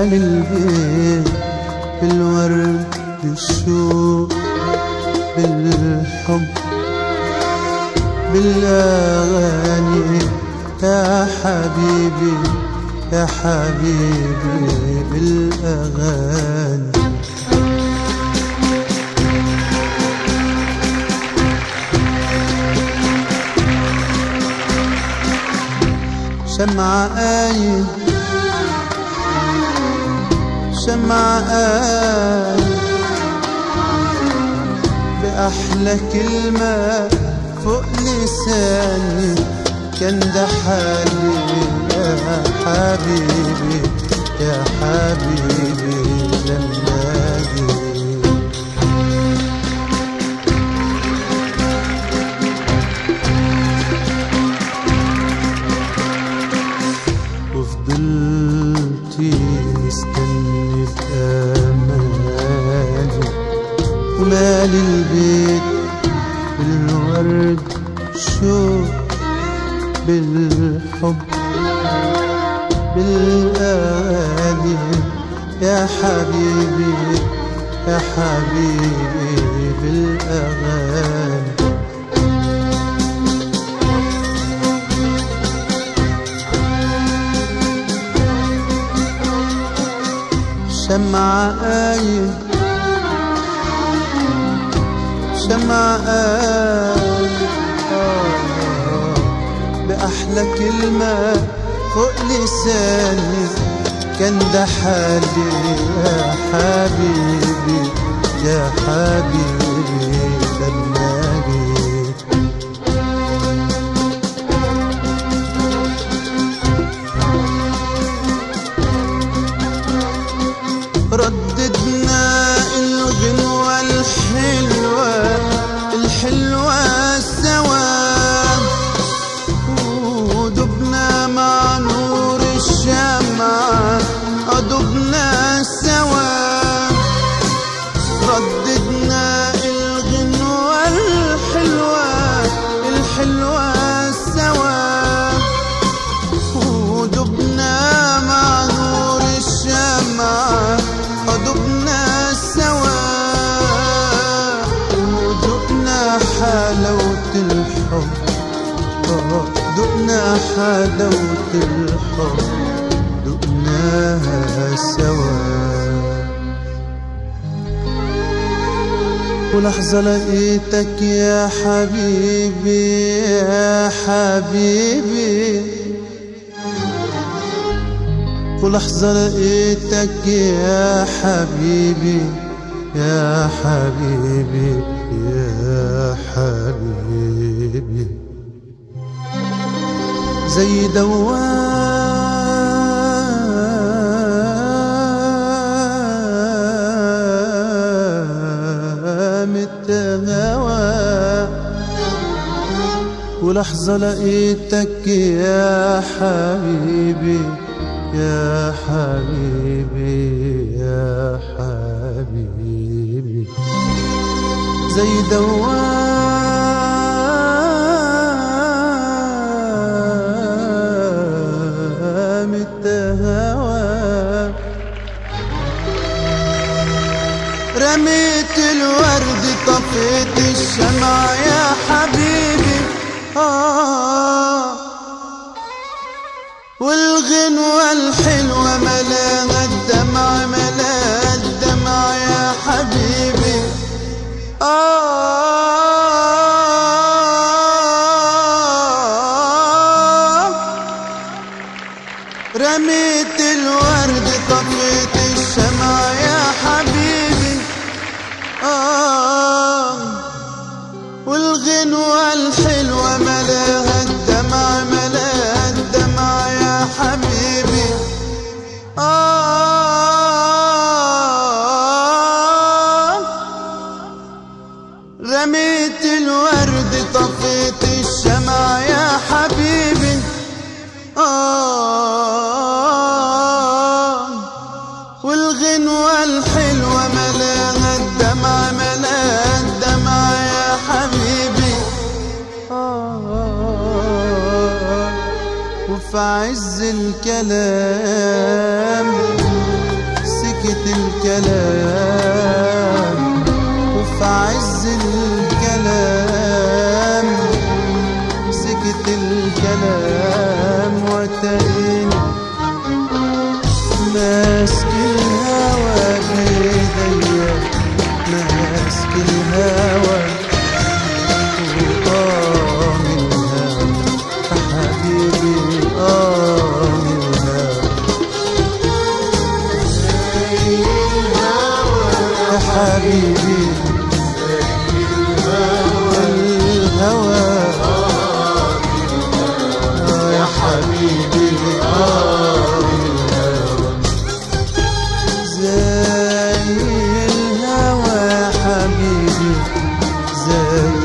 مال البيت بالورد بالشوق بالحب بالأغاني يا حبيبي يا حبيبي بالأغاني شمعة آية شمعة آية بأحلى كلمة فوق لساني كان ده حالي يا حبيبي يا حبيبي لما جيت وفضلت مستني بأماني ومالي البيت بالورد شوق بالحب بالأغاني يا حبيبي يا حبيبي بالأغاني شمعة آية شمعة آية آه، بأحلى كلمة فوق لساني كان ده حالي يا حبيبي يا حبيبي لما جيت رددنا الغنوة الحلوة الحلوة سوا ودبنا مع نور الشمعة دبنا سوا رددنا الغنوة الحلوة الحلوة سوا ودبنا مع نور الشمعة ودبنا سوا ودقنا حلاوة الحب آه، دقنا حلاوة الحب دقناها سوا ولحظة لقيتك يا حبيبي يا حبيبي ولحظة لقيتك يا حبيبي يا حبيبي يا حبيبي زي دوام الهوى ولحظة لقيتك يا حبيبي يا حبيبي يا حبيبي زي دوام الهوى رميت الورد طفيت الشمع يا حبيبي آه والغنوة الحلوة ملاها الدمع ملاها الدمع يا حبيبي آه رميت الورد طفيت الشمع يا حبيبي آه والغنوة الحلوة ملاها الدمع ملاها الدمع يا حبيبي آه رميت الورد طفيت الشمع يا حبيبي آه والغنوة الحلوة ملاها الدمع ملاها الدمع يا حبيبي آه وفي عز الكلام سكت الكلام وفي عز الكلام سكت الكلام وتريني ماسك الهوى بيديا ماسك الهوى وآه الهوى حبيبي آه الهوى يا حبيبي الهوى آه يا حبيبي آه الهوى زي الهوى يا حبيبي زي